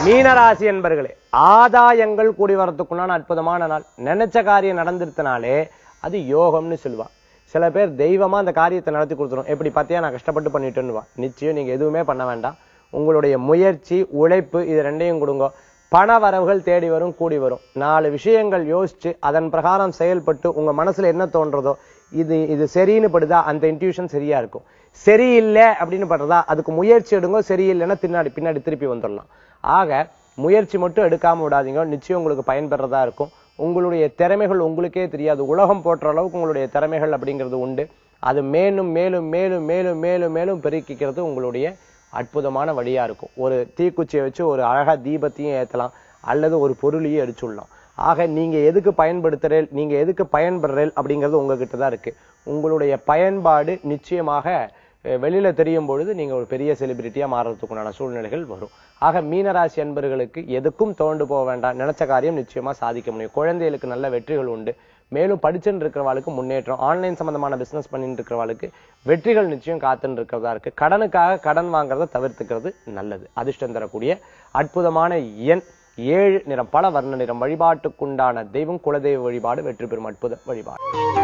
மீனராசி என்பர்களே ஆதாயங்கள் கூடி வரத்துக்குண்டான அற்புதமான நாள் நினைச்ச காரியம் நடந்துருத்தனாலே அது யோகம்னு சொல்லுவா சில பேர் தெய்வமா அந்த காரியத்தை நடத்தி கொடுத்துரும் எப்படி பார்த்தியா நான் கஷ்டப்பட்டு பண்ணிட்டேன்னு வா நிச்சயம் நீங்க எதுவுமே பண்ண வேண்டாம் உங்களுடைய முயற்சி உழைப்பு இது ரெண்டையும் கொடுங்க பண வரவுகள் தேடி வரும் கூடி வரும் நாலு விஷயங்கள் யோசிச்சு அதன் பிரகாரம் செயல்பட்டு உங்க மனசுல என்ன தோன்றதோ இது இது சரின்னு படுதா அந்த இன்ட்யூஷன் சரியா இருக்கும் சரியில்லை அப்படின்னு படுறதா அதுக்கு முயற்சி எடுங்க சரியில்லைன்னா பின்னாடி பின்னாடி திருப்பி வந்துடலாம் ஆக முயற்சி மட்டும் எடுக்காம விடாதீங்க நிச்சயம் உங்களுக்கு பயன்பெறதா இருக்கும் உங்களுடைய திறமைகள் உங்களுக்கே தெரியாது உலகம் போற்ற அளவுக்கு உங்களுடைய திறமைகள் அப்படிங்கிறது உண்டு அது மேலும் மேலும் மேலும் மேலும் மேலும் மேலும் பெருக்கிக்கிறது உங்களுடைய அற்புதமான வழியா இருக்கும் ஒரு தீக்குச்சியை வச்சு ஒரு அழகா தீபத்தையும் ஏத்தலாம் அல்லது ஒரு பொருளையும் எரிச்சுடலாம் ஆக நீங்க எதுக்கு பயன்படுத்துறேன் நீங்க எதுக்கு பயன்படுறேன் அப்படிங்கிறது உங்ககிட்ட தான் இருக்கு உங்களுடைய பயன்பாடு நிச்சயமாக அஹ், வெளியில தெரியும் பொழுது நீங்க ஒரு பெரிய செலிபிரிட்டியா மாறுறதுக்குண்டான சூழ்நிலைகள் வரும் ஆக மீனராசி அன்பர்களுக்கு எதுக்கும் தோண்டு போக வேண்டாம் நினைச்ச காரியம் நிச்சயமா சாதிக்க முடியும் குழந்தைகளுக்கு நல்ல வெற்றிகள் உண்டு மேலும் படிச்சுட்டு இருக்கிறவாளுக்கு முன்னேற்றம் ஆன்லைன் சம்பந்தமான பிசினஸ் பண்ணிட்டு இருக்கிறவாளுக்கு வெற்றிகள் நிச்சயம் காத்துன்னு இருக்கிறதா இருக்கு கடனுக்காக கடன் வாங்குறதை தவிர்த்துக்கிறது நல்லது அதிர்ஷ்டம் தரக்கூடிய அற்புதமான எண் ஏழு நிறம் பல வர்ண நிறம் வழிபாட்டுக்குண்டான தெய்வம் குலதெய்வ வழிபாடு வெற்றி பெறும் அற்புத வழிபாடு